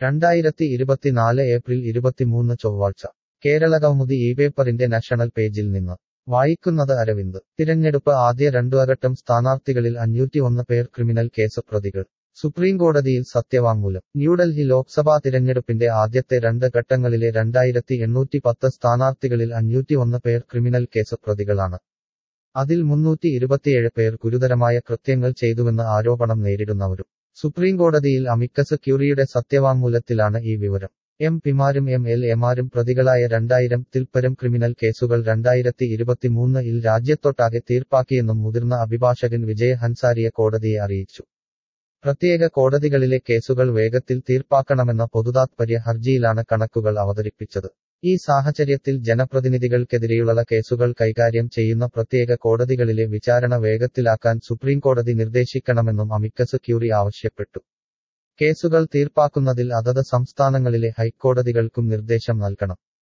രണ്ടായിരത്തി ഇരുപത്തിനാല് ഏപ്രിൽ ഇരുപത്തിമൂന്ന് ചൊവ്വാഴ്ച കേരള കൗമുദി ഈ പേപ്പറിന്റെ നാഷണൽ പേജിൽ നിന്ന് വായിക്കുന്നത് അരവിന്ദ് തിരഞ്ഞെടുപ്പ് ആദ്യ രണ്ടുവഘട്ടം സ്ഥാനാർത്ഥികളിൽ അഞ്ഞൂറ്റി ഒന്ന് പേർ ക്രിമിനൽ കേസ് പ്രതികൾ സുപ്രീംകോടതിയിൽ സത്യവാങ്മൂലം ന്യൂഡൽഹി ലോക്സഭാ തിരഞ്ഞെടുപ്പിന്റെ ആദ്യത്തെ രണ്ട് ഘട്ടങ്ങളിലെ രണ്ടായിരത്തി എണ്ണൂറ്റി പത്ത് സ്ഥാനാർത്ഥികളിൽ അഞ്ഞൂറ്റി ഒന്ന് പേർ ക്രിമിനൽ കേസ് പ്രതികളാണ് അതിൽ മുന്നൂറ്റി ഇരുപത്തിയേഴ് പേർ ഗുരുതരമായ കൃത്യങ്ങൾ ചെയ്തുവെന്ന് ആരോപണം നേരിടുന്നവരും സുപ്രീംകോടതിയിൽ അമിക്കസ് ക്യൂറിയുടെ സത്യവാങ്മൂലത്തിലാണ് ഈ വിവരം എം പിമാരും എം എൽ എമാരും പ്രതികളായ രണ്ടായിരം തിൽപ്പരം ക്രിമിനൽ കേസുകൾ രണ്ടായിരത്തി ഇരുപത്തിമൂന്ന് ഇൽ രാജ്യത്തൊട്ടാകെ തീർപ്പാക്കിയെന്നും മുതിർന്ന അഭിഭാഷകൻ വിജയ ഹൻസാരിയ കോടതിയെ അറിയിച്ചു പ്രത്യേക കോടതികളിലെ കേസുകൾ വേഗത്തിൽ തീർപ്പാക്കണമെന്ന പൊതുതാത്പര്യ ഹർജിയിലാണ് കണക്കുകൾ അവതരിപ്പിച്ചത് ഈ സാഹചര്യത്തിൽ ജനപ്രതിനിധികൾക്കെതിരെയുള്ള കേസുകൾ കൈകാര്യം ചെയ്യുന്ന പ്രത്യേക കോടതികളിലെ വിചാരണ വേഗത്തിലാക്കാൻ സുപ്രീംകോടതി നിർദ്ദേശിക്കണമെന്നും അമിക്കസ് ക്യൂറി ആവശ്യപ്പെട്ടു കേസുകൾ തീർപ്പാക്കുന്നതിൽ അതത് സംസ്ഥാനങ്ങളിലെ ഹൈക്കോടതികൾക്കും നിർദ്ദേശം നൽകണം